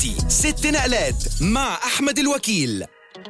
دلوقتي ست نقلات مع أحمد الوكيل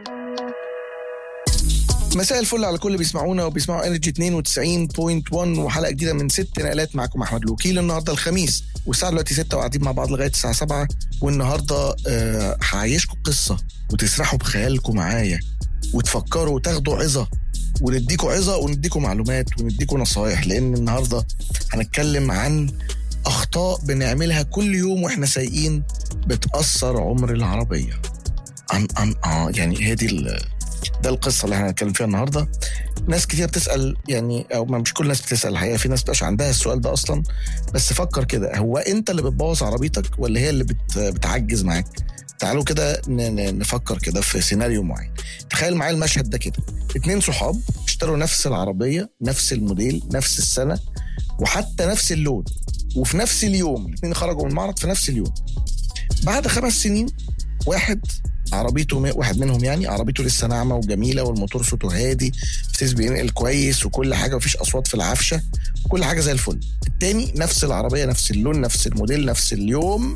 مساء الفل على كل اللي بيسمعونا وبيسمعوا انرجي 92.1 وحلقه جديده من ست نقلات معاكم احمد الوكيل النهارده الخميس والساعه دلوقتي 6 وقاعدين مع بعض لغايه الساعه 7 والنهارده آه، هعيشكم قصه وتسرحوا بخيالكم معايا وتفكروا وتاخدوا عظه ونديكوا عظه ونديكوا معلومات ونديكوا نصايح لان النهارده هنتكلم عن اخطاء بنعملها كل يوم واحنا سايقين بتاثر عمر العربيه عن عن اه يعني هي دي ال- ده القصه اللي احنا هنتكلم فيها النهارده ناس كتير بتسال يعني او ما مش كل الناس بتسال الحقيقه في ناس بتبقاش عندها السؤال ده اصلا بس فكر كده هو انت اللي بتبوظ عربيتك ولا هي اللي بت بتعجز معاك تعالوا كده ن- ن- نفكر كده في سيناريو معين تخيل معايا المشهد ده كده اتنين صحاب اشتروا نفس العربيه نفس الموديل نفس السنه وحتى نفس اللون وفي نفس اليوم الاثنين خرجوا من المعرض في نفس اليوم بعد خمس سنين واحد عربيته م- واحد منهم يعني عربيته لسه ناعمه وجميله والموتور صوته هادي الفتيس بينقل كويس وكل حاجه مفيش اصوات في العفشه كل حاجه زي الفل التاني نفس العربيه نفس اللون نفس الموديل نفس اليوم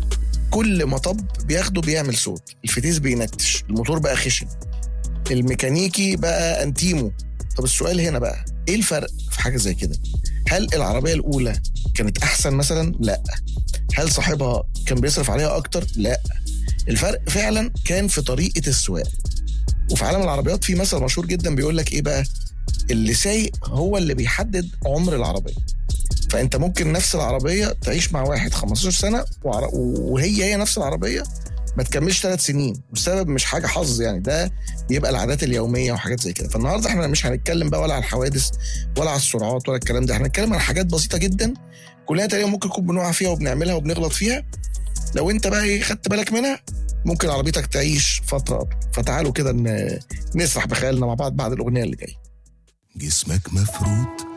كل مطب بياخده بيعمل صوت الفتيس بينتش الموتور بقى خشن الميكانيكي بقى انتيمو طب السؤال هنا بقى ايه الفرق في حاجه زي كده هل العربيه الاولى كانت احسن مثلا لا هل صاحبها كان بيصرف عليها اكتر لا الفرق فعلا كان في طريقه السواقه وفي عالم العربيات في مثل مشهور جدا بيقول لك ايه بقى اللي سايق هو اللي بيحدد عمر العربيه فانت ممكن نفس العربيه تعيش مع واحد 15 سنه وعر- وهي هي نفس العربيه ما تكملش ثلاث سنين والسبب مش حاجه حظ يعني ده بيبقى العادات اليوميه وحاجات زي كده فالنهارده احنا مش هنتكلم بقى ولا على الحوادث ولا على السرعات ولا الكلام ده احنا هنتكلم عن حاجات بسيطه جدا كلنا تقريبا ممكن نكون بنقع فيها وبنعملها وبنغلط فيها لو انت بقى ايه خدت بالك منها ممكن عربيتك تعيش فتره اطول فتعالوا كده ن- نسرح بخيالنا مع بعض بعد الاغنيه اللي جايه جسمك مفروض